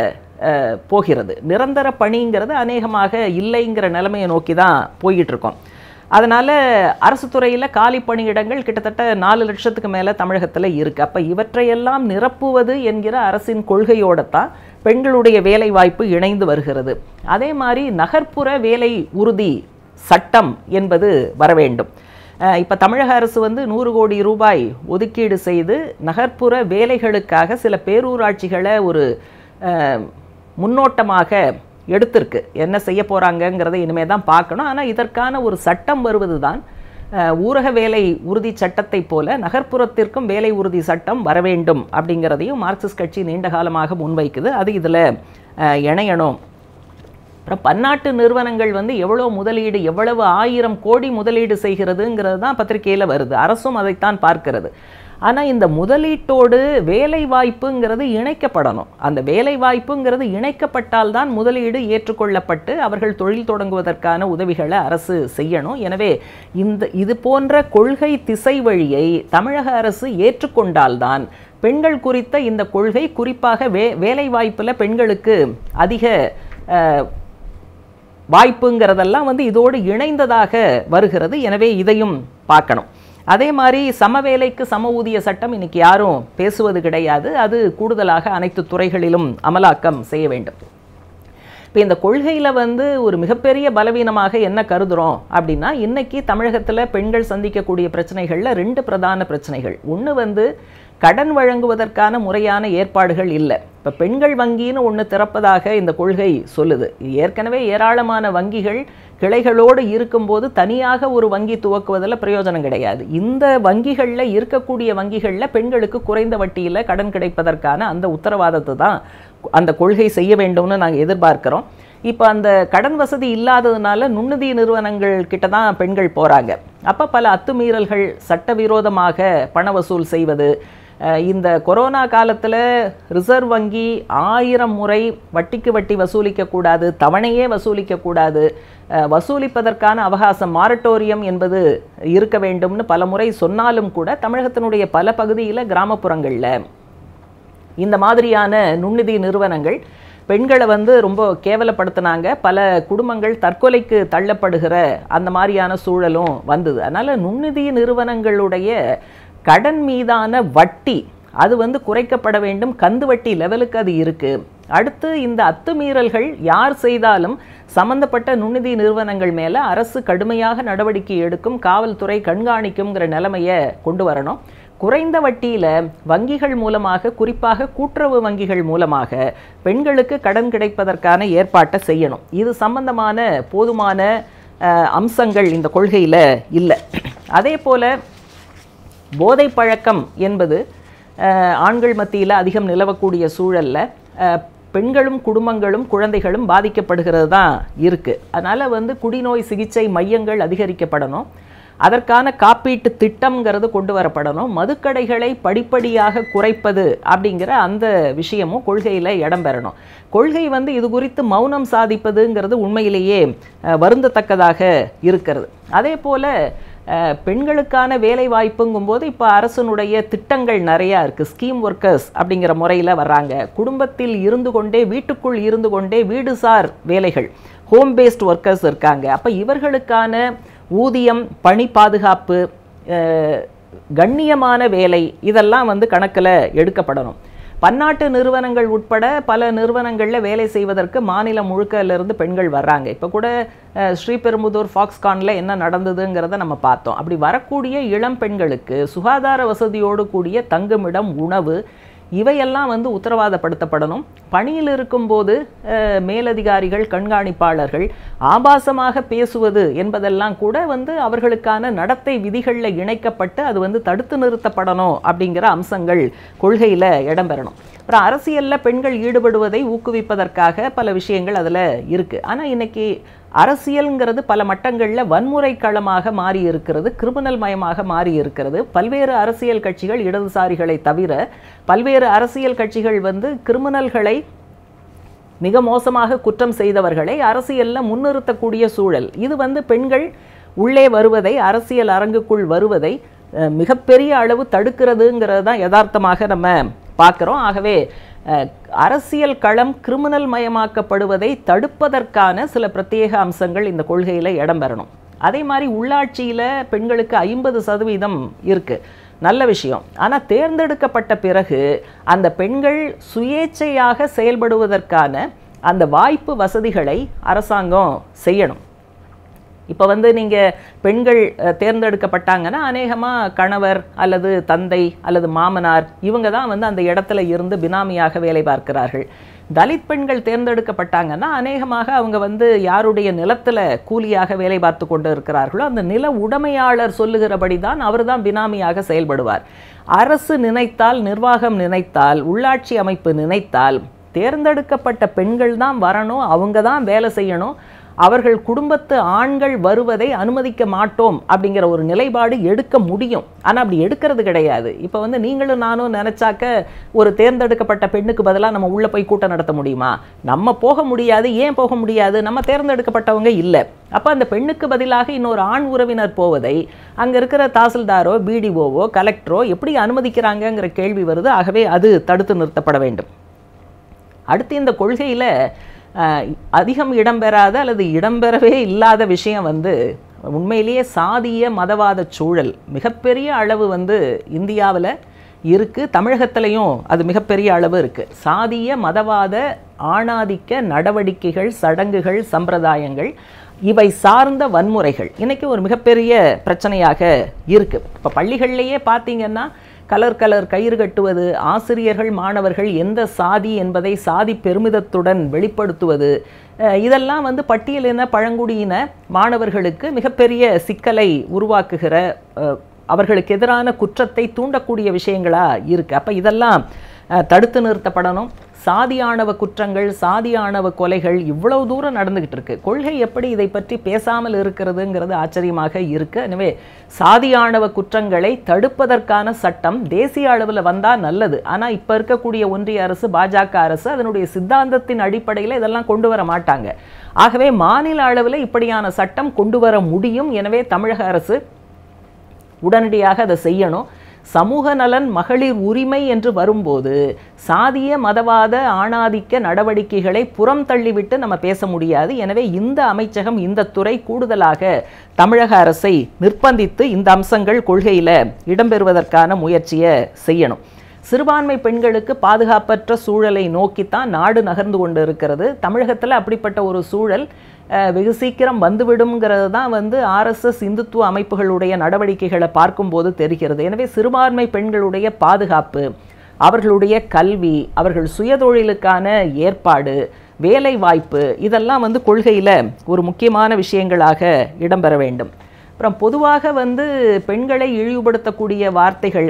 போகிறது நிரந்தர பணிங்கிறது அநேகமாக இல்லைங்கிற நிலைமையை நோக்கி தான் போய்கிட்டு இருக்கோம் அதனால் அரசு துறையில் காலி பணியிடங்கள் கிட்டத்தட்ட நாலு லட்சத்துக்கு மேலே தமிழகத்தில் இருக்குது அப்போ இவற்றையெல்லாம் நிரப்புவது என்கிற அரசின் கொள்கையோடு தான் பெண்களுடைய வேலை வாய்ப்பு இணைந்து வருகிறது அதே மாதிரி நகர்ப்புற வேலை உறுதி சட்டம் என்பது வர வேண்டும் இப்போ தமிழக அரசு வந்து நூறு கோடி ரூபாய் ஒதுக்கீடு செய்து நகர்ப்புற வேலைகளுக்காக சில பேரூராட்சிகளை ஒரு அஹ், முன்னோட்டமாக எடுத்திருக்கு என்ன செய்ய போகிறாங்கங்கிறத இனிமே தான் பார்க்கணும் ஆனால் இதற்கான ஒரு சட்டம் வருவது தான் ஊரக வேலை உறுதி சட்டத்தை போல நகர்ப்புறத்திற்கும் வேலை உறுதி சட்டம் வர வேண்டும் அப்படிங்கிறதையும் மார்க்சிஸ்ட் கட்சி நீண்ட காலமாக முன்வைக்குது அது இதில் இணையணும் அப்புறம் பன்னாட்டு நிறுவனங்கள் வந்து எவ்வளோ முதலீடு எவ்வளவு ஆயிரம் கோடி முதலீடு செய்கிறதுங்கிறது தான் பத்திரிகையில் வருது அரசும் அதைத்தான் பார்க்கிறது ஆனால் இந்த முதலீட்டோடு வேலை வாய்ப்புங்கிறது இணைக்கப்படணும் அந்த வேலை வாய்ப்புங்கிறது இணைக்கப்பட்டால் தான் முதலீடு ஏற்றுக்கொள்ளப்பட்டு அவர்கள் தொழில் தொடங்குவதற்கான உதவிகளை அரசு செய்யணும் எனவே இந்த இது போன்ற கொள்கை திசை வழியை தமிழக அரசு ஏற்றுக்கொண்டால்தான் பெண்கள் குறித்த இந்த கொள்கை குறிப்பாக வே வேலை வாய்ப்பில் பெண்களுக்கு அதிக அஹ், வாய்ப்புங்கிறதெல்லாம் வந்து இதோடு இணைந்ததாக வருகிறது எனவே இதையும் பார்க்கணும் அதே மாதிரி சம வேலைக்கு சம ஊதிய சட்டம் இன்னைக்கு யாரும் பேசுவது கிடையாது அது கூடுதலாக அனைத்து துறைகளிலும் அமலாக்கம் செய்ய வேண்டும் இப்போ இந்த கொள்கையில் வந்து ஒரு மிகப்பெரிய பலவீனமாக என்ன கருதுகிறோம் அப்படின்னா இன்னைக்கு தமிழகத்தில் பெண்கள் சந்திக்கக்கூடிய பிரச்சனைகளில் ரெண்டு பிரதான பிரச்சனைகள் ஒன்று வந்து கடன் வழங்குவதற்கான முறையான ஏற்பாடுகள் இல்லை இப்போ பெண்கள் வங்கின்னு ஒன்று திறப்பதாக இந்த கொள்கை சொல்லுது ஏற்கனவே ஏராளமான வங்கிகள் கிளைகளோடு இருக்கும்போது தனியாக ஒரு வங்கி துவக்குவதில் பிரயோஜனம் கிடையாது இந்த வங்கிகளில் இருக்கக்கூடிய வங்கிகளில் பெண்களுக்கு குறைந்த வட்டியில் கடன் கிடைப்பதற்கான அந்த உத்தரவாதத்தை தான் அந்த கொள்கை செய்ய வேண்டும்னு நாங்கள் எதிர்பார்க்கிறோம் இப்போ அந்த கடன் வசதி இல்லாததுனால நுண்ணுதி நிறுவனங்கள் கிட்ட தான் பெண்கள் போகிறாங்க அப்போ பல அத்துமீறல்கள் சட்டவிரோதமாக பண வசூல் செய்வது அஹ் இந்த கொரோனா காலத்தில் ரிசர்வ் வங்கி ஆயிரம் முறை வட்டிக்கு வட்டி வசூலிக்கக்கூடாது தவணையே வசூலிக்கக்கூடாது அஹ் வசூலிப்பதற்கான அவகாசம் மாரட்டோரியம் என்பது இருக்க வேண்டும்னு பல முறை சொன்னாலும் கூட தமிழகத்தினுடைய பல பகுதியில் கிராமப்புறங்களில் இந்த மாதிரியான நுண்ணிதி நிறுவனங்கள் பெண்களை வந்து ரொம்ப கேவலப்படுத்தினாங்க பல குடும்பங்கள் தற்கொலைக்கு தள்ளப்படுகிற அந்த மாதிரியான சூழலும் வந்தது அதனால் நுண்ணிதி நிறுவனங்களுடைய கடன் மீதான வட்டி அது வந்து குறைக்கப்பட வேண்டும் கந்து வட்டி லெவலுக்கு அது இருக்கு அடுத்து இந்த அத்துமீறல்கள் யார் செய்தாலும் சம்பந்தப்பட்ட நுண்ணிதி நிறுவனங்கள் மேல அரசு கடுமையாக நடவடிக்கை எடுக்கும் காவல்துறை கண்காணிக்கும்ங்கிற நிலைமையை கொண்டு வரணும் குறைந்த வட்டியில வங்கிகள் மூலமாக குறிப்பாக கூட்டுறவு வங்கிகள் மூலமாக பெண்களுக்கு கடன் கிடைப்பதற்கான ஏற்பாட்டை செய்யணும் இது சம்பந்தமான போதுமான அஹ், அம்சங்கள் இந்த கொள்கையில இல்லை அதே போல போதை பழக்கம் என்பது அஹ், ஆண்கள் மத்தியில் அதிகம் நிலவக்கூடிய சூழல்ல அஹ், பெண்களும் குடும்பங்களும் குழந்தைகளும் பாதிக்கப்படுகிறது தான் இருக்கு அதனால வந்து குடிநோய் சிகிச்சை மையங்கள் அதிகரிக்கப்படணும் அதற்கான காப்பீட்டு திட்டம்ங்கிறது கொண்டு வரப்படணும் மதுக்கடைகளை படிப்படியாக குறைப்பது அப்படிங்கிற அந்த விஷயமும் கொள்கையில் இடம்பெறணும் கொள்கை வந்து இது குறித்து மௌனம் சாதிப்பதுங்கிறது உண்மையிலேயே அஹ், வருந்தத்தக்கதாக இருக்கிறது அதே போல அஹ், பெண்களுக்கான வேலை வாய்ப்புங்கும்போது இப்போ அரசனுடைய திட்டங்கள் நிறையா இருக்குது ஸ்கீம் ஒர்க்கர்ஸ் அப்படிங்கிற முறையில் வர்றாங்க குடும்பத்தில் இருந்து கொண்டே வீட்டுக்குள் இருந்து கொண்டே வீடுசார் வேலைகள் ஹோம் பேஸ்ட் ஒர்க்கர்ஸ் இருக்காங்க அப்போ இவர்களுக்கான ஊதியம் பணி பாதுகாப்பு அஹ், கண்ணியமான வேலை இதெல்லாம் வந்து கணக்கில் எடுக்கப்படணும் பன்னாட்டு நிறுவனங்கள் உட்பட பல நிறுவனங்களில் வேலை செய்வதற்கு மாநிலம் முழுக்கல இருந்து பெண்கள் வர்றாங்க இப்போ கூட அஹ், ஸ்ரீபெரும்புதூர் ஃபாக்ஸ்கானில் என்ன நடந்ததுங்கிறத நம்ம பார்த்தோம் அப்படி வரக்கூடிய இளம் பெண்களுக்கு சுகாதார வசதியோடு கூடிய தங்குமிடம் உணவு இவையெல்லாம் வந்து உத்தரவாதப்படுத்தப்படணும் பணியில் இருக்கும்போது அஹ், மேலதிகாரிகள் கண்காணிப்பாளர்கள் ஆபாசமாக பேசுவது என்பதெல்லாம் கூட வந்து அவர்களுக்கான நடத்தை விதிகளில் இணைக்கப்பட்டு அது வந்து தடுத்து நிறுத்தப்படணும் அப்படிங்கிற அம்சங்கள் கொள்கையில் இடம்பெறணும் அப்புறம் அரசியலில் பெண்கள் ஈடுபடுவதை ஊக்குவிப்பதற்காக பல விஷயங்கள் அதில் இருக்குது ஆனால் இன்னைக்கு அரசியல்ங்கிறது பல மட்டங்களில் வன்முறை களமாக மாறி இருக்கிறது கிரிமினல் மயமாக மாறி இருக்கிறது பல்வேறு அரசியல் கட்சிகள் இடதுசாரிகளை தவிர பல்வேறு அரசியல் கட்சிகள் வந்து கிரிமினல்களை மிக மோசமாக குற்றம் செய்தவர்களை அரசியலில் முன்னிறுத்தக்கூடிய சூழல் இது வந்து பெண்கள் உள்ளே வருவதை அரசியல் அரங்குக்குள் வருவதை அஹ், மிகப்பெரிய அளவு தடுக்கிறதுங்கிறது தான் யதார்த்தமாக நம்ம பார்க்குறோம் ஆகவே அஹ், அரசியல் களம் கிரிமினல் மயமாக்கப்படுவதை தடுப்பதற்கான சில பிரத்யேக அம்சங்கள் இந்த கொள்கையில் இடம்பெறணும் அதே மாதிரி உள்ளாட்சியில் பெண்களுக்கு ஐம்பது சதவீதம் இருக்குது நல்ல விஷயம் ஆனால் தேர்ந்தெடுக்கப்பட்ட பிறகு அந்த பெண்கள் சுயேச்சையாக செயல்படுவதற்கான அந்த வாய்ப்பு வசதிகளை அரசாங்கம் செய்யணும் இப்போ வந்து நீங்கள் பெண்கள் அஹ், தேர்ந்தெடுக்கப்பட்டாங்கன்னா அநேகமாக கணவர் அல்லது தந்தை அல்லது மாமனார் இவங்க தான் வந்து அந்த இடத்துல இருந்து பினாமியாக வேலை பார்க்கிறார்கள் தலித் பெண்கள் தேர்ந்தெடுக்கப்பட்டாங்கன்னா அநேகமாக அவங்க வந்து யாருடைய நிலத்துல கூலியாக வேலை பார்த்து கொண்டு இருக்கிறார்களோ அந்த நில உடைமையாளர் சொல்லுகிறபடி தான் அவர் தான் பினாமியாக செயல்படுவார் அரசு நினைத்தால் நிர்வாகம் நினைத்தால் உள்ளாட்சி அமைப்பு நினைத்தால் தேர்ந்தெடுக்கப்பட்ட பெண்கள் தான் வரணும் அவங்க தான் வேலை செய்யணும் அவர்கள் குடும்பத்து ஆண்கள் வருவதை அனுமதிக்க மாட்டோம் அப்படிங்கிற ஒரு நிலைப்பாடு எடுக்க முடியும் ஆனால் அப்படி எடுக்கிறது கிடையாது இப்போ வந்து நீங்களும் நானும் நினைச்சாக்க ஒரு தேர்ந்தெடுக்கப்பட்ட பெண்ணுக்கு பதிலாக நம்ம உள்ளே போய் கூட்டம் நடத்த முடியுமா நம்ம போக முடியாது ஏன் போக முடியாது நம்ம தேர்ந்தெடுக்கப்பட்டவங்க இல்லை அப்போ அந்த பெண்ணுக்கு பதிலாக இன்னொரு ஆண் உறவினர் போவதை அங்கே இருக்கிற தாசில்தாரோ பிடிஓவோ கலெக்டரோ எப்படி அனுமதிக்கிறாங்கங்கிற கேள்வி வருது ஆகவே அது தடுத்து நிறுத்தப்பட வேண்டும் அடுத்து இந்த கொள்கையில் அதிகம் இடம்பெறாத அல்லது இடம்பெறவே இல்லாத விஷயம் வந்து உண்மையிலேயே சாதிய மதவாத சூழல் மிகப்பெரிய அளவு வந்து இந்தியாவில் இருக்குது தமிழகத்திலையும் அது மிகப்பெரிய அளவு இருக்குது சாதிய மதவாத ஆணாதிக்க நடவடிக்கைகள் சடங்குகள் சம்பிரதாயங்கள் இவை சார்ந்த வன்முறைகள் இன்னைக்கு ஒரு மிகப்பெரிய பிரச்சனையாக இருக்குது இப்போ பள்ளிகள்லேயே பார்த்தீங்கன்னா கலர் கலர் கயிறு கட்டுவது ஆசிரியர்கள் மாணவர்கள் எந்த சாதி என்பதை சாதி பெருமிதத்துடன் வெளிப்படுத்துவது அஹ் இதெல்லாம் வந்து பட்டியலின பழங்குடியின மாணவர்களுக்கு மிகப்பெரிய சிக்கலை உருவாக்குகிற அஹ், அவர்களுக்கு எதிரான குற்றத்தை தூண்டக்கூடிய விஷயங்களா இருக்கு அப்ப இதெல்லாம் அஹ், தடுத்து நிறுத்தப்படணும் சாதி ஆணவ குற்றங்கள் சாதி ஆணவ கொலைகள் இவ்வளவு தூரம் நடந்துகிட்டு இருக்கு கொள்கை எப்படி இதை பற்றி பேசாமல் இருக்கிறதுங்கிறது ஆச்சரியமாக இருக்கு எனவே சாதி ஆணவ குற்றங்களை தடுப்பதற்கான சட்டம் தேசிய அளவில் வந்தா நல்லது ஆனா இப்ப இருக்கக்கூடிய ஒன்றிய அரசு பாஜக அரசு அதனுடைய சித்தாந்தத்தின் அடிப்படையில் இதெல்லாம் கொண்டு வர மாட்டாங்க ஆகவே மாநில அளவில் இப்படியான சட்டம் கொண்டு வர முடியும் எனவே தமிழக அரசு உடனடியாக அதை செய்யணும் சமூக நலன் மகளிர் உரிமை என்று வரும்போது சாதிய மதவாத ஆணாதிக்க நடவடிக்கைகளை புறம் தள்ளிவிட்டு நம்ம பேச முடியாது எனவே இந்த அமைச்சகம் இந்த துறை கூடுதலாக தமிழக அரசை நிர்பந்தித்து இந்த அம்சங்கள் கொள்கையில் இடம்பெறுவதற்கான முயற்சியை செய்யணும் சிறுபான்மை பெண்களுக்கு பாதுகாப்பற்ற சூழலை நோக்கித்தான் நாடு நகர்ந்து கொண்டு இருக்கிறது தமிழகத்தில் அப்படிப்பட்ட ஒரு சூழல் அஹ், வெகு சீக்கிரம் வந்துவிடும்ங்கிறது தான் வந்து ஆர்எஸ்எஸ் இந்துத்துவ அமைப்புகளுடைய நடவடிக்கைகளை பார்க்கும்போது தெரிகிறது எனவே சிறுபான்மை பெண்களுடைய பாதுகாப்பு அவர்களுடைய கல்வி அவர்கள் சுயதொழிலுக்கான ஏற்பாடு வேலை வாய்ப்பு இதெல்லாம் வந்து கொள்கையில் ஒரு முக்கியமான விஷயங்களாக இடம்பெற வேண்டும் அப்புறம் பொதுவாக வந்து பெண்களை இழிவுபடுத்தக்கூடிய வார்த்தைகள்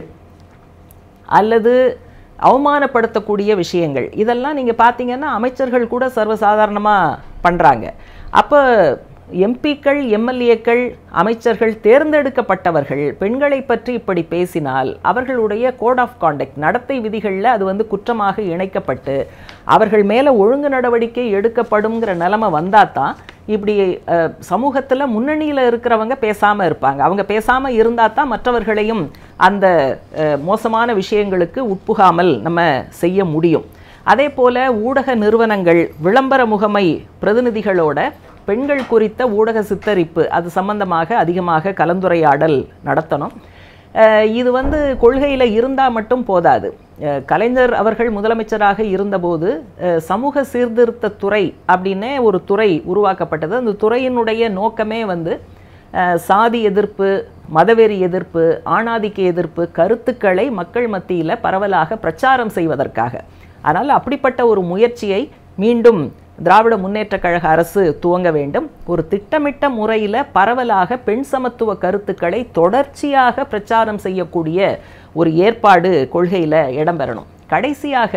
அல்லது அவமானப்படுத்தக்கூடிய விஷயங்கள் இதெல்லாம் நீங்கள் பார்த்தீங்கன்னா அமைச்சர்கள் கூட சர்வசாதாரணமாக பண்ணுறாங்க அப்போ எம்பிக்கள் எம்எல்ஏக்கள் அமைச்சர்கள் தேர்ந்தெடுக்கப்பட்டவர்கள் பெண்களை பற்றி இப்படி பேசினால் அவர்களுடைய கோட் ஆஃப் காண்டக்ட் நடத்தை விதிகளில் அது வந்து குற்றமாக இணைக்கப்பட்டு அவர்கள் மேலே ஒழுங்கு நடவடிக்கை எடுக்கப்படுங்கிற நிலைமை வந்தால் தான் இப்படி சமூகத்தில் முன்னணியில் இருக்கிறவங்க பேசாமல் இருப்பாங்க அவங்க பேசாமல் இருந்தால் தான் மற்றவர்களையும் அந்த அஹ், மோசமான விஷயங்களுக்கு உட்புகாமல் நம்ம செய்ய முடியும் அதே போல ஊடக நிறுவனங்கள் விளம்பர முகமை பிரதிநிதிகளோட பெண்கள் குறித்த ஊடக சித்தரிப்பு அது சம்பந்தமாக அதிகமாக கலந்துரையாடல் நடத்தணும் அஹ், இது வந்து கொள்கையில் இருந்தால் மட்டும் போதாது அஹ், கலைஞர் அவர்கள் முதலமைச்சராக இருந்தபோது அஹ், சமூக சீர்திருத்த துறை அப்படின்னே ஒரு துறை உருவாக்கப்பட்டது அந்த துறையினுடைய நோக்கமே வந்து அஹ், சாதி எதிர்ப்பு மதவெறி எதிர்ப்பு ஆணாதிக்க எதிர்ப்பு கருத்துக்களை மக்கள் மத்தியில் பரவலாக பிரச்சாரம் செய்வதற்காக அதனால் அப்படிப்பட்ட ஒரு முயற்சியை மீண்டும் திராவிட முன்னேற்றக் கழக அரசு துவங்க வேண்டும் ஒரு திட்டமிட்ட முறையில் பரவலாக பெண் சமத்துவ கருத்துக்களை தொடர்ச்சியாக பிரச்சாரம் செய்யக்கூடிய ஒரு ஏற்பாடு கொள்கையில் இடம்பெறணும் கடைசியாக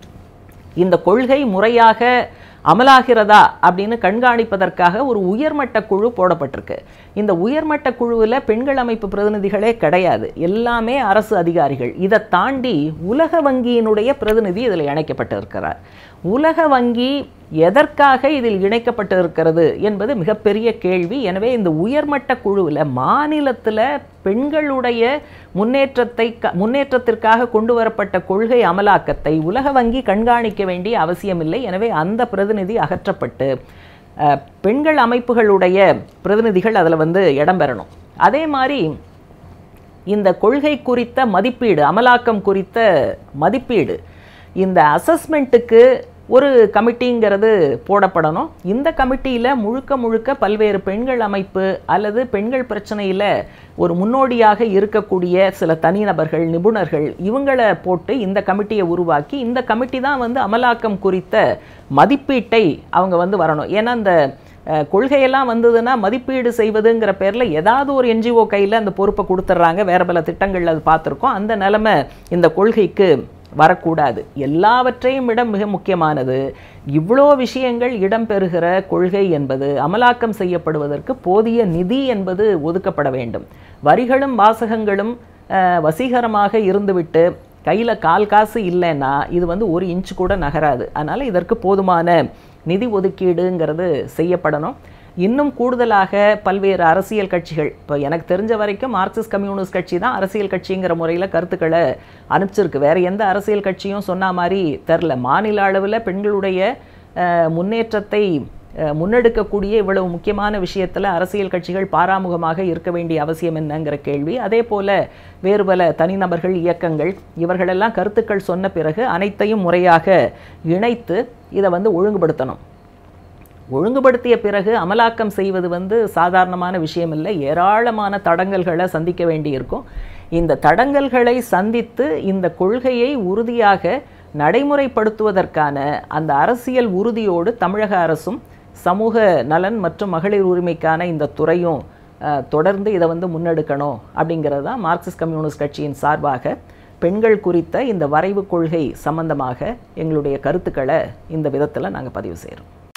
இந்த கொள்கை முறையாக அமலாகிறதா அப்படின்னு கண்காணிப்பதற்காக ஒரு உயர்மட்ட குழு போடப்பட்டிருக்கு இந்த உயர்மட்ட குழுவில் பெண்கள் அமைப்பு பிரதிநிதிகளே கிடையாது எல்லாமே அரசு அதிகாரிகள் இதை தாண்டி உலக வங்கியினுடைய பிரதிநிதி இதில் இணைக்கப்பட்டிருக்கிறார் உலக வங்கி எதற்காக இதில் இணைக்கப்பட்டு இருக்கிறது என்பது மிகப்பெரிய கேள்வி எனவே இந்த உயர்மட்ட குழுவில் மாநிலத்தில் பெண்களுடைய முன்னேற்றத்தை க- முன்னேற்றத்திற்காக கொண்டு வரப்பட்ட கொள்கை அமலாக்கத்தை உலக வங்கி கண்காணிக்க வேண்டிய அவசியமில்லை எனவே அந்த பிரதிநிதி அகற்றப்பட்டு அஹ், பெண்கள் அமைப்புகளுடைய பிரதிநிதிகள் அதில் வந்து இடம்பெறணும் அதே மாதிரி இந்த கொள்கை குறித்த மதிப்பீடு அமலாக்கம் குறித்த மதிப்பீடு இந்த அசஸ்மெண்ட்டுக்கு ஒரு கமிட்டிங்கிறது போடப்படணும் இந்த கமிட்டியில் முழுக்க முழுக்க பல்வேறு பெண்கள் அமைப்பு அல்லது பெண்கள் பிரச்சனையில் ஒரு முன்னோடியாக இருக்கக்கூடிய சில தனிநபர்கள் நிபுணர்கள் இவங்களை போட்டு இந்த கமிட்டியை உருவாக்கி இந்த கமிட்டி தான் வந்து அமலாக்கம் குறித்த மதிப்பீட்டை அவங்க வந்து வரணும் ஏன்னா இந்த அஹ், கொள்கையெல்லாம் வந்ததுன்னா மதிப்பீடு செய்வதுங்கிற பேரில் ஏதாவது ஒரு என்ஜிஓ கையில் அந்த பொறுப்பை கொடுத்துட்றாங்க வேற பல திட்டங்கள் அது பார்த்துருக்கோம் அந்த நிலைமை இந்த கொள்கைக்கு வரக்கூடாது எல்லாவற்றையும் விட மிக முக்கியமானது இவ்வளோ விஷயங்கள் இடம்பெறுகிற கொள்கை என்பது அமலாக்கம் செய்யப்படுவதற்கு போதிய நிதி என்பது ஒதுக்கப்பட வேண்டும் வரிகளும் வாசகங்களும் அஹ், வசீகரமாக இருந்துவிட்டு கையில் கால் காசு இல்லைன்னா இது வந்து ஒரு இன்ச் கூட நகராது அதனால் இதற்கு போதுமான நிதி ஒதுக்கீடுங்கிறது செய்யப்படணும் இன்னும் கூடுதலாக பல்வேறு அரசியல் கட்சிகள் இப்போ எனக்கு தெரிஞ்ச வரைக்கும் மார்க்சிஸ்ட் கம்யூனிஸ்ட் கட்சி தான் அரசியல் கட்சிங்கிற முறையில் கருத்துக்களை அனுப்பிச்சிருக்கு வேறு எந்த அரசியல் கட்சியும் சொன்ன மாதிரி தெரில மாநில அளவில் பெண்களுடைய அஹ், முன்னேற்றத்தை அஹ், முன்னெடுக்கக்கூடிய இவ்வளவு முக்கியமான விஷயத்தில் அரசியல் கட்சிகள் பாராமுகமாக இருக்க வேண்டிய அவசியம் என்னங்கிற கேள்வி அதே போல் வேறு பல தனிநபர்கள் இயக்கங்கள் இவர்களெல்லாம் கருத்துக்கள் சொன்ன பிறகு அனைத்தையும் முறையாக இணைத்து இதை வந்து ஒழுங்குபடுத்தணும் ஒழுங்குபடுத்திய பிறகு அமலாக்கம் செய்வது வந்து சாதாரணமான விஷயம் இல்லை ஏராளமான தடங்கல்களை சந்திக்க வேண்டியிருக்கும் இந்த தடங்கல்களை சந்தித்து இந்த கொள்கையை உறுதியாக நடைமுறைப்படுத்துவதற்கான அந்த அரசியல் உறுதியோடு தமிழக அரசும் சமூக நலன் மற்றும் மகளிர் உரிமைக்கான இந்த துறையும் அஹ், தொடர்ந்து இதை வந்து முன்னெடுக்கணும் அப்படிங்கிறது தான் மார்க்சிஸ்ட் கம்யூனிஸ்ட் கட்சியின் சார்பாக பெண்கள் குறித்த இந்த வரைவு கொள்கை சம்பந்தமாக எங்களுடைய கருத்துக்களை இந்த விதத்தில் நாங்கள் பதிவு செய்கிறோம்